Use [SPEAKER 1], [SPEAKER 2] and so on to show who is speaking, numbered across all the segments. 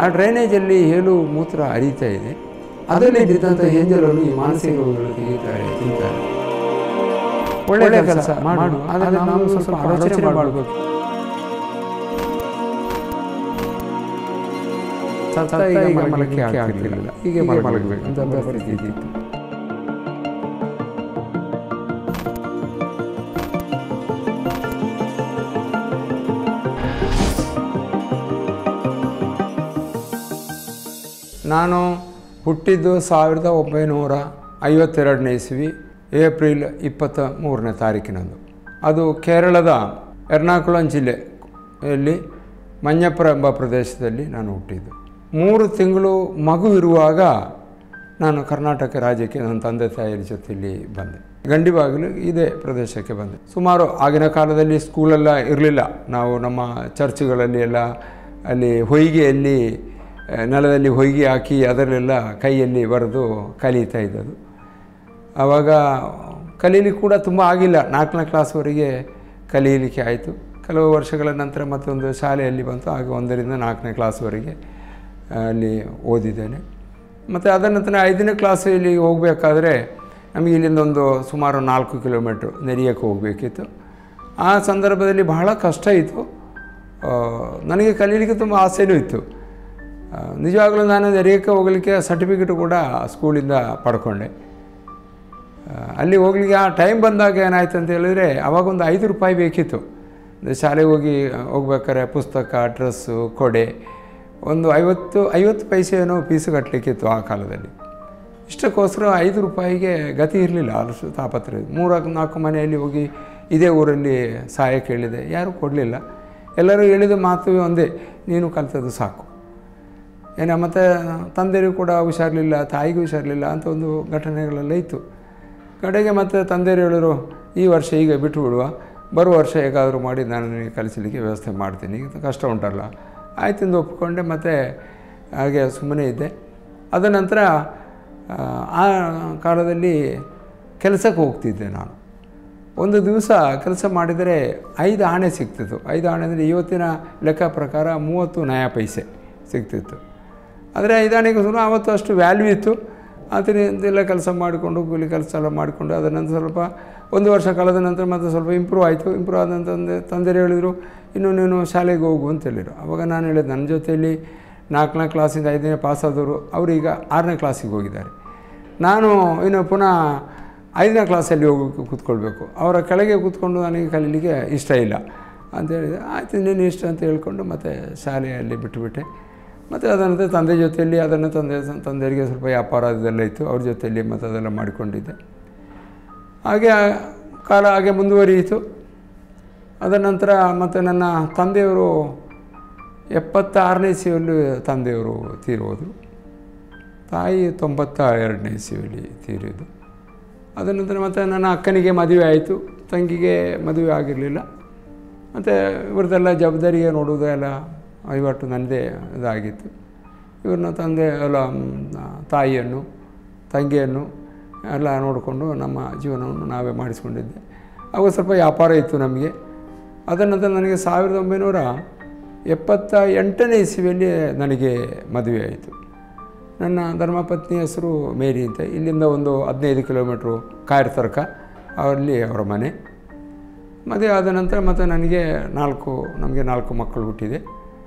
[SPEAKER 1] ಡ್ರೈನೇಜಲ್ಲಿ ಹೇಲು ಮೂತ್ರ ಹರಿತಾ ಇದೆ ಅದರಲ್ಲಿ ಬಿದ್ದಂಥ ಹೆಂಜಲನ್ನು ಈ ಮಾನಸಿಕ ರೋಗಗಳು ತೆಗಿತಾರೆ ತಿಂತಾರೆ ಒಳ್ಳೆ ಕೆಲಸ ಮಾಡು ಆದರೆ ನಾವು ಸ್ವಲ್ಪ ಆಲೋಚನೆ ಮಾಡಬೇಕು ಸತ್ತ ಈಗ ಮಲಕ್ಕೆ ಆಗ್ತಿರಲಿಲ್ಲ ಹೀಗೆ ಮಲಗಬೇಕು ಅಂತ ಪರಿಸ್ಥಿತಿ ಇತ್ತು ನಾನು ಹುಟ್ಟಿದ್ದು ಸಾವಿರದ ಒಂಬೈನೂರ ಐವತ್ತೆರಡನೇ ಇಸ್ವಿ ಏಪ್ರಿಲ್ ಇಪ್ಪತ್ತ ಮೂರನೇ ತಾರೀಕಿನಂದು ಅದು ಕೇರಳದ ಎರ್ನಾಕುಳಂ ಜಿಲ್ಲೆಯಲ್ಲಿ ಮಂಜಪ್ಪರ ಎಂಬ ಪ್ರದೇಶದಲ್ಲಿ ನಾನು ಹುಟ್ಟಿದ್ದು ಮೂರು ತಿಂಗಳು ಮಗು ಇರುವಾಗ ನಾನು ಕರ್ನಾಟಕ ರಾಜ್ಯಕ್ಕೆ ನನ್ನ ತಂದೆ ತಾಯಿಯ ಜೊತೆಯಲ್ಲಿ ಬಂದೆ ಗಂಡಿಬಾಗಿಲು ಇದೇ ಪ್ರದೇಶಕ್ಕೆ ಬಂದೆ ಸುಮಾರು ಆಗಿನ ಕಾಲದಲ್ಲಿ ಸ್ಕೂಲೆಲ್ಲ ಇರಲಿಲ್ಲ ನಾವು ನಮ್ಮ ಚರ್ಚ್ಗಳಲ್ಲಿ ಎಲ್ಲ ಅಲ್ಲಿ ಹೊಯ್ಗೆಯಲ್ಲಿ ಆ, ನೆಲದಲ್ಲಿ ಹೊಯ್ಗೆ ಹಾಕಿ ಅದರಲ್ಲೆಲ್ಲ ಕೈಯಲ್ಲಿ ಬರೆದು ಕಲಿತಾ ಇದ್ದದ್ದು ಆವಾಗ ಕಲೀಲಿಕ್ಕೆ ಕೂಡ ತುಂಬ ಆಗಿಲ್ಲ ನಾಲ್ಕನೇ ಕ್ಲಾಸ್ವರೆಗೆ ಕಲೀಲಿಕ್ಕೆ ಆಯಿತು ಕೆಲವು ವರ್ಷಗಳ ನಂತರ ಮತ್ತೊಂದು ಶಾಲೆಯಲ್ಲಿ ಬಂತು ಆಗ ಒಂದರಿಂದ ನಾಲ್ಕನೇ ಕ್ಲಾಸ್ವರೆಗೆ ಆ, ಅಲ್ಲಿ ಓದಿದ್ದೇನೆ ಮತ್ತು ಅದರ ನಂತರ ಐದನೇ ಕ್ಲಾಸಲ್ಲಿ ಹೋಗಬೇಕಾದ್ರೆ ನಮಗೆ ಇಲ್ಲಿಂದ ಒಂದು ಸುಮಾರು ನಾಲ್ಕು ಕಿಲೋಮೀಟ್ರ್ ನೆರಿಯಕ್ಕೆ ಹೋಗಬೇಕಿತ್ತು ಆ ಸಂದರ್ಭದಲ್ಲಿ ಬಹಳ ಕಷ್ಟ ಇತ್ತು ಆ, ನನಗೆ ಕಲೀಲಿಕ್ಕೆ ತುಂಬ ಆಸೆನೂ ಇತ್ತು ಆ, ನಿಜವಾಗಲೂ ನಾನು ನೆರಿಯಕ್ಕೆ ಹೋಗಲಿಕ್ಕೆ ಸರ್ಟಿಫಿಕೇಟು ಕೂಡ ಸ್ಕೂಲಿಂದ ಪಡ್ಕೊಂಡೆ ಆ, ಅಲ್ಲಿ ಹೋಗ್ಲಿಕ್ಕೆ ಆ ಟೈಮ್ ಬಂದಾಗ ಏನಾಯ್ತು ಅಂತ ಹೇಳಿದರೆ ಅವಾಗೊಂದು ಐದು ರೂಪಾಯಿ ಬೇಕಿತ್ತು ಅಂದ್ರೆ ಶಾಲೆಗೆ ಹೋಗಿ ಹೋಗ್ಬೇಕಾದ್ರೆ ಪುಸ್ತಕ ಡ್ರೆಸ್ಸು ಕೊಡೆ ಒಂದು ಐವತ್ತು ಐವತ್ತು ಪೈಸೆನೋ ಫೀಸು ಕಟ್ಟಲಿಕ್ಕಿತ್ತು ಆ ಕಾಲದಲ್ಲಿ ಇಷ್ಟಕ್ಕೋಸ್ಕರ ಐದು ರೂಪಾಯಿಗೆ ಗತಿ ಇರಲಿಲ್ಲ ಅಷ್ಟು ತಾಪತ್ರೆ ಮೂರು ನಾಲ್ಕು ಮನೆಯಲ್ಲಿ ಹೋಗಿ ಇದೇ ಊರಲ್ಲಿ ಸಹಾಯ ಕೇಳಿದೆ ಯಾರೂ ಕೊಡಲಿಲ್ಲ ಎಲ್ಲರೂ ಹೇಳಿದ ಮಾತು ಒಂದೇ ನೀನು ಕಲಿತದ್ದು ಸಾಕು ಏನ ಮತ್ತು ತಂದೆಯೂ ಕೂಡ ಹುಷಾರಿರಲಿಲ್ಲ ತಾಯಿಗೂ ಹುಷಾರಿರಲಿಲ್ಲ ಅಂತ ಒಂದು ಘಟನೆಗಳೆಲ್ಲ ಇತ್ತು ಕಡೆಗೆ ಮತ್ತೆ ತಂದೆಯರು ಹೇಳಿದ್ರು ಈ ವರ್ಷ ಈಗ ಬಿಟ್ಟು ಬಿಡುವ ಬರುವ ವರ್ಷ ಹೇಗಾದರೂ ಮಾಡಿ ನಾನು ನಿನಗೆ ಕಲಿಸಲಿಕ್ಕೆ ವ್ಯವಸ್ಥೆ ಮಾಡ್ತೀನಿ ಇದು ಕಷ್ಟ ಉಂಟಲ್ಲ ಆಯ್ತು ಎಂದು ಒಪ್ಪಿಕೊಂಡೆ ಮತ್ತು ಹಾಗೆ ಸುಮ್ಮನೆ ಇದ್ದೆ ಅದ ನಂತರ ಆ, ಆ ಕಾಲದಲ್ಲಿ ಕೆಲಸಕ್ಕೆ ಹೋಗ್ತಿದ್ದೆ ನಾನು ಒಂದು ದಿವಸ ಕೆಲಸ ಮಾಡಿದರೆ ಐದು ಆಣೆ ಸಿಗ್ತಿತ್ತು ಐದು ಆಣೆ ಅಂದರೆ ಇವತ್ತಿನ ಲೆಕ್ಕ ಪ್ರಕಾರ ಮೂವತ್ತು ನಯ ಪೈಸೆ ಸಿಗ್ತಿತ್ತು ಆದರೆ ಐದಾಣಿಗೆ ಸುಮ್ಮನೆ ಆವತ್ತು ಅಷ್ಟು ವ್ಯಾಲ್ಯೂ ಇತ್ತು ಅದರಿಂದೆಲ್ಲ ಕೆಲಸ ಮಾಡಿಕೊಂಡು ಕೂಲಿ ಕೆಲಸ ಎಲ್ಲ ಮಾಡಿಕೊಂಡು ಅದರ ನಂತರ ಸ್ವಲ್ಪ ಒಂದು ವರ್ಷ ಕಳೆದ ನಂತರ ಮತ್ತೆ ಸ್ವಲ್ಪ ಇಂಪ್ರೂವ್ ಆಯಿತು ಇಂಪ್ರೂವ್ ಆದ ನಂತರ ತಂದೆ ತಂದೆರು ಹೇಳಿದರು ಇನ್ನು ನೀನು ಶಾಲೆಗೆ ಹೋಗು ಅಂತ ಹೇಳಿದರು ಅವಾಗ ನಾನು ಹೇಳಿದೆ ನನ್ನ ಜೊತೆಯಲ್ಲಿ ನಾಲ್ಕನೇ ಕ್ಲಾಸಿಂದ ಐದನೇ ಪಾಸ್ ಆದವರು ಅವರೀಗ ಆರನೇ ಕ್ಲಾಸಿಗೆ ಹೋಗಿದ್ದಾರೆ ನಾನು ಇನ್ನು ಪುನಃ ಐದನೇ ಕ್ಲಾಸಲ್ಲಿ ಹೋಗಿ ಕೂತ್ಕೊಳ್ಬೇಕು ಅವರ ಕೆಳಗೆ ಕೂತ್ಕೊಂಡು ನನಗೆ ಕಲೀಲಿಕ್ಕೆ ಇಷ್ಟ ಇಲ್ಲ ಅಂತ ಹೇಳಿದೆ ಆಯ್ತು ನೀನು ಇಷ್ಟ ಅಂತ ಹೇಳ್ಕೊಂಡು ಮತ್ತು ಶಾಲೆಯಲ್ಲಿ ಬಿಟ್ಟುಬಿಟ್ಟೆ ಮತ್ತು ಅದರಂತೆ ತಂದೆ ಜೊತೆಯಲ್ಲಿ ಅದನ್ನು ತಂದೆ ತಂದೆಯರಿಗೆ ಸ್ವಲ್ಪ ವ್ಯಾಪಾರ ಅದೆಲ್ಲ ಇತ್ತು ಅವ್ರ ಜೊತೆಯಲ್ಲಿ ಮತ್ತು ಅದೆಲ್ಲ ಮಾಡಿಕೊಂಡಿದ್ದೆ ಹಾಗೆ ಆ ಕಾಲ ಹಾಗೆ ಮುಂದುವರಿಯಿತು ಅದರ ನಂತರ ಮತ್ತು ನನ್ನ ತಂದೆಯವರು ಎಪ್ಪತ್ತಾರನೇ ಇಸ್ವಿಯಲ್ಲಿ ತಂದೆಯವರು ತೀರೋದರು ತಾಯಿ ತೊಂಬತ್ತ ಎರಡನೇ ಇಸ್ವಿಯಲ್ಲಿ ತೀರಿದ್ದು ಅದರ ನಂತರ ಮತ್ತು ನನ್ನ ಅಕ್ಕನಿಗೆ ಮದುವೆ ಆಯಿತು ತಂಗಿಗೆ ಮದುವೆ ಆಗಿರಲಿಲ್ಲ ಮತ್ತು ಇವ್ರದ್ದೆಲ್ಲ ಜವಾಬ್ದಾರಿಗೆ ನೋಡುವುದು ಎಲ್ಲ ವಹಿವಾಟು ನನ್ನದೇ ಇದಾಗಿತ್ತು ಇವ್ರನ್ನ ತಂದೆ ಎಲ್ಲ ಮ್, ತಾಯಿಯನ್ನು ತಂಗಿಯನ್ನು ಎಲ್ಲ ನೋಡಿಕೊಂಡು ನಮ್ಮ ಜೀವನವನ್ನು ನಾವೇ ಮಾಡಿಸ್ಕೊಂಡಿದ್ದೆ ಆವಾಗ ಸ್ವಲ್ಪ ವ್ಯಾಪಾರ ಇತ್ತು ನಮಗೆ ಅದರ ನಂತರ ನನಗೆ ಸಾವಿರದ ಒಂಬೈನೂರ ಎಪ್ಪತ್ತ ಎಂಟನೇ ಇಸ್ವಿಯಲ್ಲಿ ನನಗೆ ಮದುವೆ ಆಯಿತು ನನ್ನ ಧರ್ಮಪತ್ನಿ ಹೆಸರು ಮೇರಿ ಅಂತ ಇಲ್ಲಿಂದ ಒಂದು ಹದಿನೈದು ಕಿಲೋಮೀಟ್ರು ಕಾಯರ್ ತರ್ಕ ಅಲ್ಲಿ ಅವರ ಮನೆ ಮದುವೆ ಆದ ನಂತರ ಮತ್ತು ನನಗೆ ನಾಲ್ಕು ನಮಗೆ ನಾಲ್ಕು ಮಕ್ಕಳು ಹುಟ್ಟಿದೆ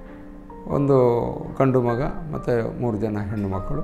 [SPEAKER 1] ಒಂದು ಗಂಡು ಮಗ ಮತ್ತು ಮೂರು ಜನ ಹೆಣ್ಣು ಮಕ್ಕಳು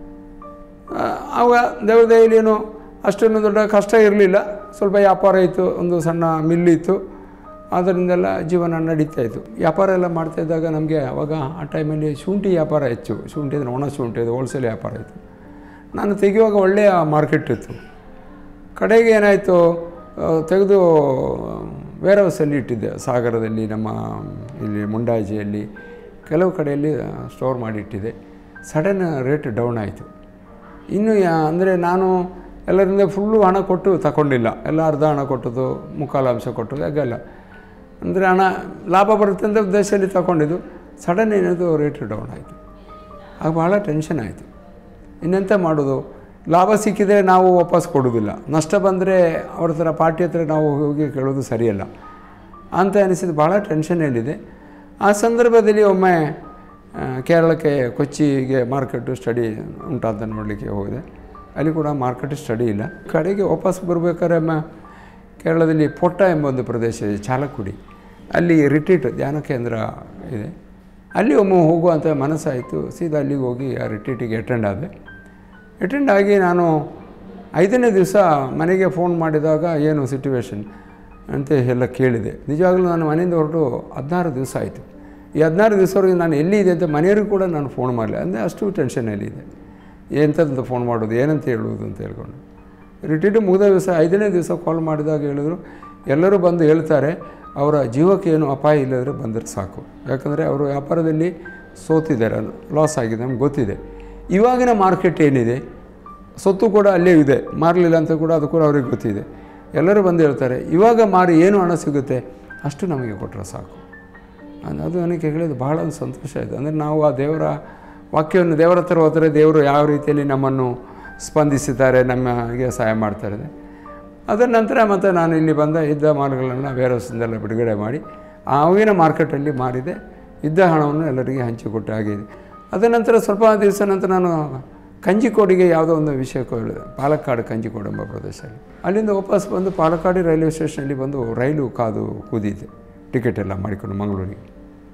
[SPEAKER 1] ಆ, ಆವಾಗ ದೇವ್ರ ದಯೆಯಲ್ಲೇನು ಅಷ್ಟೊಂದು ದೊಡ್ಡ ಕಷ್ಟ ಇರಲಿಲ್ಲ ಸ್ವಲ್ಪ ವ್ಯಾಪಾರ ಇತ್ತು ಒಂದು ಸಣ್ಣ ಮಿಲ್ ಇತ್ತು ಅದರಿಂದೆಲ್ಲ ಜೀವನ ನಡೀತಾ ಇತ್ತು ವ್ಯಾಪಾರ ಎಲ್ಲ ಮಾಡ್ತಾ ಇದ್ದಾಗ ನಮಗೆ ಅವಾಗ ಆ ಟೈಮಲ್ಲಿ ಶುಂಠಿ ವ್ಯಾಪಾರ ಹೆಚ್ಚು ಶುಂಠಿ ಅಂದರೆ ಒಣ ಶುಂಠಿ ಅದು ಹೋಲ್ಸೇಲ್ ವ್ಯಾಪಾರ ಇತ್ತು ನಾನು ತೆಗೆಯುವಾಗ ಒಳ್ಳೆಯ ಮಾರ್ಕೆಟ್ ಇತ್ತು ಕಡೆಗೆ ಏನಾಯಿತು ಆ, ತೆಗೆದು ವೇರ್ ಹೌಸಲ್ಲಿ ಇಟ್ಟಿದ್ದೆ ಸಾಗರದಲ್ಲಿ ನಮ್ಮ ಇಲ್ಲಿ ಮುಂಡಾಜಿಯಲ್ಲಿ ಕೆಲವು ಕಡೆಯಲ್ಲಿ ಸ್ಟೋರ್ ಮಾಡಿ ಇಟ್ಟಿದ್ದೆ ಸಡನ್ ರೇಟ್ ಡೌನ್ ಆಯಿತು ಇನ್ನು ಯಾ ಅಂದರೆ ನಾನು ಎಲ್ಲರಿಂದ ಫುಲ್ಲು ಹಣ ಕೊಟ್ಟು ತಗೊಂಡಿಲ್ಲ ಎಲ್ಲ ಅರ್ಧ ಹಣ ಕೊಟ್ಟದ್ದು ಮುಕ್ಕಾಲು ಅಂಶ ಕೊಟ್ಟದ್ದು ಹಾಗೆಲ್ಲ ಅಂದರೆ ಹಣ ಲಾಭ ಬರುತ್ತೆ ಅಂತ ಉದ್ದೇಶದಲ್ಲಿ ತಗೊಂಡಿದ್ದು ಸಡನ್ ಏನಾದರೂ ರೇಟ್ ಡೌನ್ ಆಯಿತು ಆಗ ಭಾಳ ಟೆನ್ಷನ್ ಆಯಿತು ಇನ್ನೆಂತ ಮಾಡೋದು ಲಾಭ ಸಿಕ್ಕಿದರೆ ನಾವು ವಾಪಸ್ ಕೊಡೋದಿಲ್ಲ ನಷ್ಟ ಬಂದರೆ ಅವ್ರ ಹತ್ರ ಪಾರ್ಟಿ ಹತ್ರ ನಾವು ಹೋಗಿ ಕೇಳೋದು ಸರಿಯಲ್ಲ ಅಂತ ಅನಿಸಿದ್ದು ಭಾಳ ಟೆನ್ಷನ್ನಲ್ಲಿದೆ ಆ ಸಂದರ್ಭದಲ್ಲಿ ಒಮ್ಮೆ ಆ, ಕೇರಳಕ್ಕೆ ಕೊಚ್ಚಿಗೆ ಮಾರ್ಕೆಟು ಸ್ಟಡಿ ಉಂಟಂತ ನೋಡಲಿಕ್ಕೆ ಹೋಗಿದೆ ಅಲ್ಲಿ ಕೂಡ ಮಾರ್ಕೆಟ್ ಸ್ಟಡಿ ಇಲ್ಲ ಕಡೆಗೆ ವಾಪಸ್ ಬರಬೇಕಾದ್ರೆ ಮ ಕೇರಳದಲ್ಲಿ ಪೊಟ್ಟ ಎಂಬ ಒಂದು ಪ್ರದೇಶ ಇದೆ ಚಾಲಕ್ಕುಡಿ ಅಲ್ಲಿ ರಿಟ್ರೀಟ್ ಧ್ಯಾನ ಕೇಂದ್ರ ಇದೆ ಅಲ್ಲಿ ಒಮ್ಮೆ ಹೋಗುವಂಥ ಮನಸ್ಸಾಯಿತು ಸೀದಾ ಅಲ್ಲಿಗೆ ಹೋಗಿ ಆ ರಿಟ್ರೀಟಿಗೆ ಅಟೆಂಡ್ ಆದೆ ಅಟೆಂಡ್ ಆಗಿ ನಾನು ಐದನೇ ದಿವಸ ಮನೆಗೆ ಫೋನ್ ಮಾಡಿದಾಗ ಏನು ಸಿಟುವೇಶನ್ ಅಂತ ಎಲ್ಲ ಕೇಳಿದೆ ನಿಜವಾಗ್ಲೂ ನಾನು ಮನೆಯಿಂದ ಹೊರಟು ಹದಿನಾರು ದಿವಸ ಆಯಿತು ಈ ಹದಿನಾರು ದಿವಸವರೆಗೆ ನಾನು ಎಲ್ಲಿದೆ ಅಂತ ಮನೆಯವ್ರಿಗೆ ಕೂಡ ನಾನು ಫೋನ್ ಮಾಡಲಿಲ್ಲ ಅಂದರೆ ಅಷ್ಟು ಟೆನ್ಷನಲ್ಲಿದೆ ಎಂಥದ್ದು ಫೋನ್ ಮಾಡೋದು ಏನಂತ ಹೇಳುವುದು ಅಂತ ಹೇಳ್ಕೊಂಡು ರಿಟೀಟ್ ಮುಗಿದ ದಿವಸ ಐದನೇ ದಿವಸ ಕಾಲ್ ಮಾಡಿದಾಗ ಹೇಳಿದ್ರು ಎಲ್ಲರೂ ಬಂದು ಹೇಳ್ತಾರೆ ಅವರ ಜೀವಕ್ಕೆ ಏನು ಅಪಾಯ ಇಲ್ಲದ್ರೆ ಬಂದರೆ ಸಾಕು ಯಾಕಂದರೆ ಅವರು ವ್ಯಾಪಾರದಲ್ಲಿ ಸೋತಿದ್ದಾರೆ ಲಾಸ್ ಆಗಿದೆ ನಮ್ಗೆ ಗೊತ್ತಿದೆ ಇವಾಗಿನ ಮಾರ್ಕೆಟ್ ಏನಿದೆ ಸೊತ್ತು ಕೂಡ ಅಲ್ಲೇ ಇದೆ ಮಾರಲಿಲ್ಲ ಅಂತ ಕೂಡ ಅದು ಕೂಡ ಅವ್ರಿಗೆ ಗೊತ್ತಿದೆ ಎಲ್ಲರೂ ಬಂದು ಹೇಳ್ತಾರೆ ಇವಾಗ ಮಾರಿ ಏನು ಹಣ ಸಿಗುತ್ತೆ ಅಷ್ಟು ನಮಗೆ ಕೊಟ್ಟರೆ ಸಾಕು ಅದು ಅದು ನನಗೆ ಹೇಳಿದ್ದು ಬಹಳ ಒಂದು ಸಂತೋಷ ಆಯಿತು ಅಂದರೆ ನಾವು ಆ ದೇವರ ವಾಕ್ಯವನ್ನು ದೇವರ ಹತ್ರ ಹೋದರೆ ದೇವರು ಯಾವ ರೀತಿಯಲ್ಲಿ ನಮ್ಮನ್ನು ಸ್ಪಂದಿಸಿದ್ದಾರೆ ನಮಗೆ ಸಹಾಯ ಮಾಡ್ತಾರೆ ಅದರ ನಂತರ ಮತ್ತು ನಾನು ಇಲ್ಲಿ ಬಂದ ಇದ್ದ ಮಾಲ್ಗಳನ್ನು ಬೇರೆ ಹೊಸದೆಲ್ಲ ಬಿಡುಗಡೆ ಮಾಡಿ ಆವಾಗಿನ ಮಾರ್ಕೆಟಲ್ಲಿ ಮಾರಿದೆ ಇದ್ದ ಹಣವನ್ನು ಎಲ್ಲರಿಗೆ ಹಂಚಿಕೊಟ್ಟ ಆಗಿದೆ ಅದರ ನಂತರ ಸ್ವಲ್ಪ ದಿವಸ ನಂತರ ನಾನು ಕಂಜಿಕೋಡಿಗೆ ಯಾವುದೋ ಒಂದು ವಿಷಯಕ್ಕೆ ಹೇಳಿದೆ ಪಾಲಕ್ಕಾಡು ಕಂಜಿಕೋಡು ಎಂಬ ಪ್ರದೇಶದಲ್ಲಿ ಅಲ್ಲಿಂದ ವಾಪಸ್ ಬಂದು ಪಾಲಕ್ಕಾಡು ರೈಲ್ವೆ ಸ್ಟೇಷನಲ್ಲಿ ಬಂದು ರೈಲು ಕಾದು ಕೂದಿದೆ ಟಿಕೆಟ್ ಎಲ್ಲ ಮಾಡಿಕೊಂಡು ಮಂಗಳೂರಿಗೆ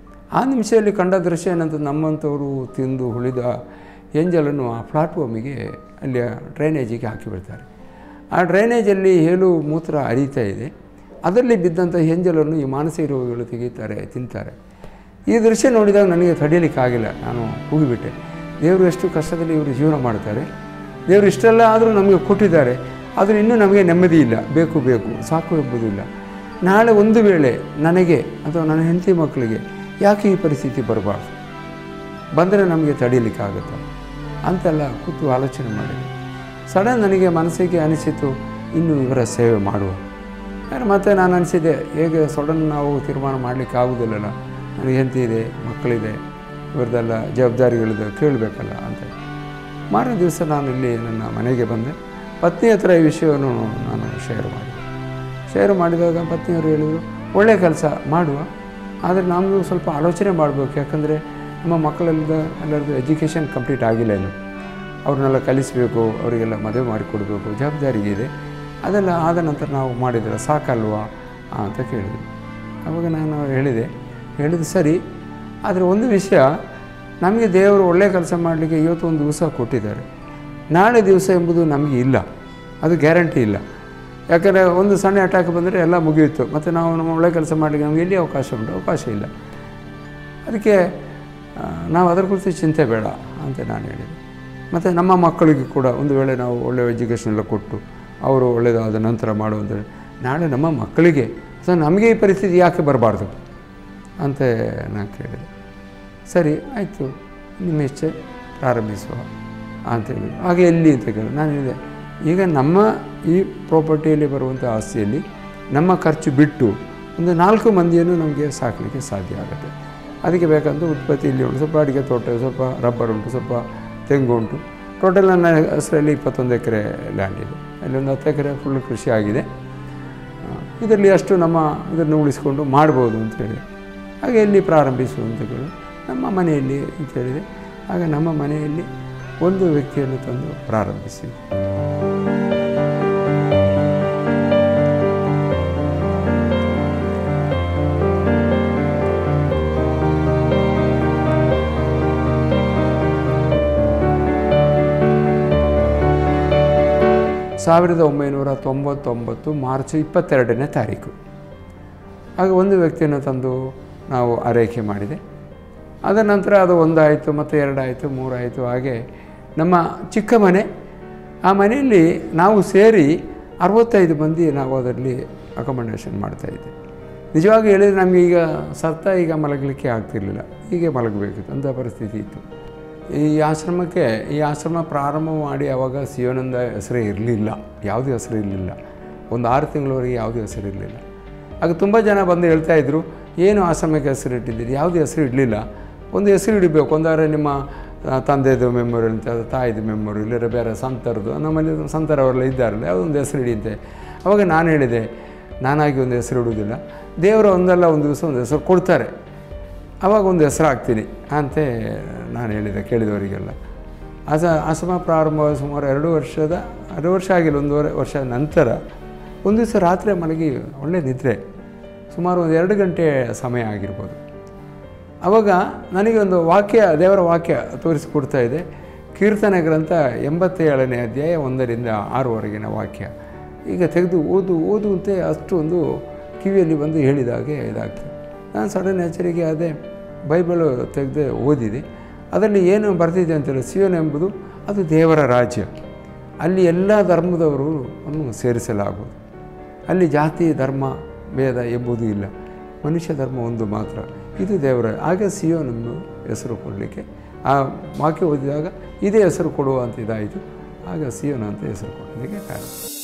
[SPEAKER 1] ಆ ನಿಮಿಷದಲ್ಲಿ ಕಂಡ ದೃಶ್ಯ ಏನಂತ ನಮ್ಮಂಥವರು ತಿಂದು ಉಳಿದ ಎಂಜಲನ್ನು ಆ ಪ್ಲಾಟ್ಫಾರ್ಮಿಗೆ ಅಲ್ಲಿ ಡ್ರೈನೇಜಿಗೆ ಹಾಕಿಬಿಡ್ತಾರೆ ಆ ಡ್ರೈನೇಜಲ್ಲಿ ಹೇಲು ಮೂತ್ರ ಹರಿತಾ ಇದೆ ಅದರಲ್ಲಿ ಬಿದ್ದಂಥ ಎಂಜಲನ್ನು ಈ ಮಾನಸಿಕ ರೋಗಿಗಳು ತೆಗೀತಾರೆ ತಿಂತಾರೆ ಈ ದೃಶ್ಯ ನೋಡಿದಾಗ ನನಗೆ ತಡೆಯಲಿಕ್ಕಾಗಿಲ್ಲ ನಾನು ಕೂಗಿಬಿಟ್ಟೆ ದೇವರು ಎಷ್ಟು ಕಷ್ಟದಲ್ಲಿ ಇವರು ಜೀವನ ಮಾಡ್ತಾರೆ ದೇವರು ಇಷ್ಟೆಲ್ಲ ಆದರೂ ನಮಗೆ ಕೊಟ್ಟಿದ್ದಾರೆ ಆದರೆ ಇನ್ನೂ ನಮಗೆ ನೆಮ್ಮದಿ ಇಲ್ಲ ಬೇಕು ಬೇಕು ಸಾಕು ಎಂಬುದಿಲ್ಲ ನಾಳೆ ಒಂದು ವೇಳೆ ನನಗೆ ಅಥವಾ ನನ್ನ ಹೆಂಡತಿ ಮಕ್ಕಳಿಗೆ ಯಾಕೆ ಈ ಪರಿಸ್ಥಿತಿ ಬರಬಾರ್ದು ಬಂದರೆ ನಮಗೆ ತಡೀಲಿಕ್ಕಾಗುತ್ತಾ ಅಂತೆಲ್ಲ ಕೂತು ಆಲೋಚನೆ ಮಾಡಿದೆ ಸಡನ್ ನನಗೆ ಮನಸ್ಸಿಗೆ ಅನಿಸಿತು ಇನ್ನು ಇವರ ಸೇವೆ ಮಾಡುವ ಯಾರು ಮತ್ತೆ ನಾನು ಅನಿಸಿದೆ ಹೇಗೆ ಸಡನ್ ನಾವು ತೀರ್ಮಾನ ಮಾಡಲಿಕ್ಕೆ ಆಗೋದಿಲ್ಲಲ್ಲ ನನಗೆ ಹೆಂಡತಿ ಇದೆ ಮಕ್ಕಳಿದೆ ಇವ್ರದ್ದೆಲ್ಲ ಜವಾಬ್ದಾರಿಗಳಿದೆ ಕೇಳಬೇಕಲ್ಲ ಅಂತ ಮಾರನೇ ದಿವಸ ನಾನು ಇಲ್ಲಿ ನನ್ನ ಮನೆಗೆ ಬಂದೆ ಪತ್ನಿ ಹತ್ರ ಈ ವಿಷಯವನ್ನು ನಾನು ಶೇರ್ ಮಾಡಿದೆ ಶೇರ್ ಮಾಡಿದಾಗ ಪತ್ನಿಯವರು ಹೇಳಿದರು ಒಳ್ಳೆಯ ಕೆಲಸ ಮಾಡುವ ಆದರೆ ನಮಗೂ ಸ್ವಲ್ಪ ಆಲೋಚನೆ ಮಾಡಬೇಕು ಯಾಕಂದರೆ ನಮ್ಮ ಮಕ್ಕಳೆಲ್ಲ ಎಲ್ಲರದ್ದು ಎಜುಕೇಷನ್ ಕಂಪ್ಲೀಟ್ ಆಗಿಲ್ಲ ಇನ್ನು ಅವ್ರನ್ನೆಲ್ಲ ಕಲಿಸಬೇಕು ಅವರಿಗೆಲ್ಲ ಮದುವೆ ಮಾಡಿಕೊಡ್ಬೇಕು ಜವಾಬ್ದಾರಿ ಇದೆ ಅದೆಲ್ಲ ಆದ ನಂತರ ನಾವು ಮಾಡಿದರೆ ಸಾಕಲ್ವಾ ಅಂತ ಕೇಳಿದೆ ಆವಾಗ ನಾನು ಹೇಳಿದೆ ಹೇಳಿದ ಸರಿ ಆದರೆ ಒಂದು ವಿಷಯ ನಮಗೆ ದೇವರು ಒಳ್ಳೆಯ ಕೆಲಸ ಮಾಡಲಿಕ್ಕೆ ಇವತ್ತು ಒಂದು ದಿವಸ ಕೊಟ್ಟಿದ್ದಾರೆ ನಾಳೆ ದಿವಸ ಎಂಬುದು ನಮಗೆ ಇಲ್ಲ ಅದು ಗ್ಯಾರಂಟಿ ಇಲ್ಲ ಯಾಕಂದರೆ ಒಂದು ಸಣ್ಣ ಅಟ್ಯಾಕ್ ಬಂದರೆ ಎಲ್ಲ ಮುಗಿಯಿತು ಮತ್ತು ನಾವು ನಮ್ಮ ಒಳ್ಳೆ ಕೆಲಸ ಮಾಡಲಿಕ್ಕೆ ನಮಗೆ ಎಲ್ಲಿ ಅವಕಾಶ ಉಂಟು ಅವಕಾಶ ಇಲ್ಲ ಅದಕ್ಕೆ ಆ, ನಾವು ಅದರ ಕುರಿತು ಚಿಂತೆ ಬೇಡ ಅಂತ ನಾನು ಹೇಳಿದೆ ಮತ್ತು ನಮ್ಮ ಮಕ್ಕಳಿಗೆ ಕೂಡ ಒಂದು ವೇಳೆ ನಾವು ಒಳ್ಳೆಯ ಎಜುಕೇಷನ್ ಎಲ್ಲ ಕೊಟ್ಟು ಅವರು ಒಳ್ಳೆಯದಾದ ನಂತರ ಮಾಡುವಂಥ ನಾಳೆ ನಮ್ಮ ಮಕ್ಕಳಿಗೆ ಅಥವಾ ನಮಗೆ ಈ ಪರಿಸ್ಥಿತಿ ಯಾಕೆ ಬರಬಾರ್ದು ಅಂತ ನಾನು ಕೇಳಿದೆ ಸರಿ ಆಯಿತು ನಿಮ್ಮ ಇಚ್ಛೆ ಪ್ರಾರಂಭಿಸುವ ಅಂತೇಳಿ ಹಾಗೆ ಎಲ್ಲಿ ಅಂತ ಕೇಳಿ ನಾನು ಹೇಳಿದೆ ಈಗ ನಮ್ಮ ಈ ಪ್ರಾಪರ್ಟಿಯಲ್ಲಿ ಬರುವಂಥ ಆಸ್ತಿಯಲ್ಲಿ ನಮ್ಮ ಖರ್ಚು ಬಿಟ್ಟು ಒಂದು ನಾಲ್ಕು ಮಂದಿಯನ್ನು ನಮಗೆ ಸಾಕಲಿಕ್ಕೆ ಸಾಧ್ಯ ಆಗುತ್ತೆ ಅದಕ್ಕೆ ಬೇಕಂತ ಉತ್ಪತ್ತಿ ಇಲ್ಲಿ ಉಂಟು ಸ್ವಲ್ಪ ಅಡಿಕೆ ತೋಟ ಸ್ವಲ್ಪ ರಬ್ಬರ್ ಉಂಟು ಸ್ವಲ್ಪ ತೆಂಗು ಉಂಟು ಟೋಟಲ್ ನನ್ನ ಹೆಸರಲ್ಲಿ ಇಪ್ಪತ್ತೊಂದು ಎಕರೆ ಲ್ಯಾಂಡ್ ಇದೆ ಅಲ್ಲಿ ಒಂದು ಹತ್ತು ಎಕರೆ ಫುಲ್ ಕೃಷಿ ಆಗಿದೆ ಇದರಲ್ಲಿ ಅಷ್ಟು ನಮ್ಮ ಇದನ್ನು ಉಳಿಸ್ಕೊಂಡು ಮಾಡ್ಬೋದು ಅಂತ ಹೇಳಿ ಹಾಗೆ ಎಲ್ಲಿ ಪ್ರಾರಂಭಿಸು ಅಂತ ಕೇಳಿ ನಮ್ಮ ಮನೆಯಲ್ಲಿ ಅಂತ ಹೇಳಿದೆ ಆಗ ನಮ್ಮ ಮನೆಯಲ್ಲಿ ಒಂದು ವ್ಯಕ್ತಿಯನ್ನು ತಂದು ಪ್ರಾರಂಭಿಸಿ ಸಾವಿರದ ಒಂಬೈನೂರ ತೊಂಬತ್ತೊಂಬತ್ತು ಮಾರ್ಚ್ ಇಪ್ಪತ್ತೆರಡನೇ ತಾರೀಕು ಆಗ ಒಂದು ವ್ಯಕ್ತಿಯನ್ನು ತಂದು ನಾವು ಆರೈಕೆ ಮಾಡಿದೆ ಅದರ ನಂತರ ಅದು ಒಂದಾಯಿತು ಮತ್ತು ಎರಡಾಯಿತು ಮೂರಾಯಿತು ಹಾಗೆ ನಮ್ಮ ಚಿಕ್ಕ ಮನೆ ಆ ಮನೆಯಲ್ಲಿ ನಾವು ಸೇರಿ ಅರವತ್ತೈದು ಮಂದಿ ನಾವು ಅದರಲ್ಲಿ ಅಕೊಮಡೇಷನ್ ಮಾಡ್ತಾಯಿದ್ದೆ ನಿಜವಾಗಿ ಹೇಳಿದರೆ ನಮಗೆ ಈಗ ಸತ್ತ ಈಗ ಮಲಗಲಿಕ್ಕೆ ಆಗ್ತಿರ್ಲಿಲ್ಲ ಹೀಗೆ ಮಲಗಬೇಕಿತ್ತು ಅಂಥ ಪರಿಸ್ಥಿತಿ ಇತ್ತು ಈ ಆಶ್ರಮಕ್ಕೆ ಈ ಆಶ್ರಮ ಪ್ರಾರಂಭ ಮಾಡಿ ಆವಾಗ ಸಿಯೋನಂದ ಹೆಸರೇ ಇರಲಿಲ್ಲ ಯಾವುದೇ ಹೆಸರು ಇರಲಿಲ್ಲ ಒಂದು ಆರು ತಿಂಗಳವರೆಗೆ ಯಾವುದೇ ಹೆಸರು ಇರಲಿಲ್ಲ ಆಗ ತುಂಬ ಜನ ಬಂದು ಹೇಳ್ತಾ ಇದ್ರು ಏನು ಆಶ್ರಮಕ್ಕೆ ಹೆಸರು ಇಟ್ಟಿದ್ದೀರಿ ಯಾವುದೇ ಹೆಸರು ಇಡಲಿಲ್ಲ ಒಂದು ಹೆಸರು ಇಡಬೇಕು ಒಂದಾದ್ರೆ ನಿಮ್ಮ ಆ, ತಂದೆದು ಮೆಮೊರಿ ಅಂತ ತಾಯಿದು ಮೆಮೊರಿ ಇಲ್ಲರ ಬೇರೆ ಸಂತರದು ನಮ್ಮಲ್ಲಿ ಸಂತರವರೆಲ್ಲ ಇದ್ದಾರಲ್ಲ ಯಾವುದೊಂದು ಹೆಸರು ಹಿಡಿಯುತ್ತೆ ಅವಾಗ ನಾನು ಹೇಳಿದೆ ನಾನಾಗಿ ಒಂದು ಹೆಸರು ಇಡುವುದಿಲ್ಲ ದೇವರ ಒಂದಲ್ಲ ಒಂದು ದಿವಸ ಒಂದು ಹೆಸರು ಕೊಡ್ತಾರೆ ಆವಾಗ ಒಂದು ಹೆಸರು ಹಾಕ್ತೀನಿ ಅಂತೆ ನಾನು ಹೇಳಿದೆ ಕೇಳಿದವರಿಗೆಲ್ಲ ಅಸ ಅಸಮ ಪ್ರಾರಂಭ ಸುಮಾರು ಎರಡು ವರ್ಷದ ಎರಡು ವರ್ಷ ಆಗಿಲ್ಲ ಒಂದೂವರೆ ವರ್ಷ ನಂತರ ಒಂದು ದಿವಸ ರಾತ್ರಿ ಮಲಗಿ ಒಳ್ಳೆ ನಿದ್ರೆ ಸುಮಾರು ಒಂದು ಎರಡು ಗಂಟೆ ಸಮಯ ಆಗಿರ್ಬೋದು ಆವಾಗ ನನಗೆ ಒಂದು ವಾಕ್ಯ ದೇವರ ವಾಕ್ಯ ತೋರಿಸಿಕೊಡ್ತಾ ಇದೆ ಕೀರ್ತನೆ ಗ್ರಂಥ ಎಂಬತ್ತೇಳನೇ ಅಧ್ಯಾಯ ಒಂದರಿಂದ ಆರುವರೆಗಿನ ವಾಕ್ಯ ಈಗ ತೆಗೆದು ಓದು ಓದು ಅಂತ ಅಷ್ಟು ಒಂದು ಕಿವಿಯಲ್ಲಿ ಬಂದು ಹೇಳಿದಾಗೆ ಇದಾಗ್ತದೆ ನಾನು ಸಡನ್ ಎಚ್ಚರಿಕೆ ಅದೇ ಬೈಬಲು ತೆಗೆದು ಓದಿದೆ ಅದರಲ್ಲಿ ಏನು ಬರ್ತಿದೆ ಅಂತೇಳಿ ಸಿಯೋನ್ ಎಂಬುದು ಅದು ದೇವರ ರಾಜ್ಯ ಅಲ್ಲಿ ಎಲ್ಲ ಧರ್ಮದವರು ಅನ್ನು ಸೇರಿಸಲಾಗುವುದು ಅಲ್ಲಿ ಜಾತಿ ಧರ್ಮ ಭೇದ ಎಂಬುದು ಇಲ್ಲ ಮನುಷ್ಯ ಧರ್ಮ ಒಂದು ಮಾತ್ರ ಇದು ದೇವರ ಹಾಗೆ ಸಿಯೋನ್ ಎಂಬ ಹೆಸರು ಕೊಡಲಿಕ್ಕೆ ಆ ವಾಕ್ಯ ಓದಿದಾಗ ಇದೇ ಹೆಸರು ಕೊಡುವ ಅಂತ ಇದಾಯಿತು ಆಗ ಸಿಯೋನ್ ಅಂತ ಹೆಸರು ಕೊಡಲಿಕ್ಕೆ ಕಾರಣ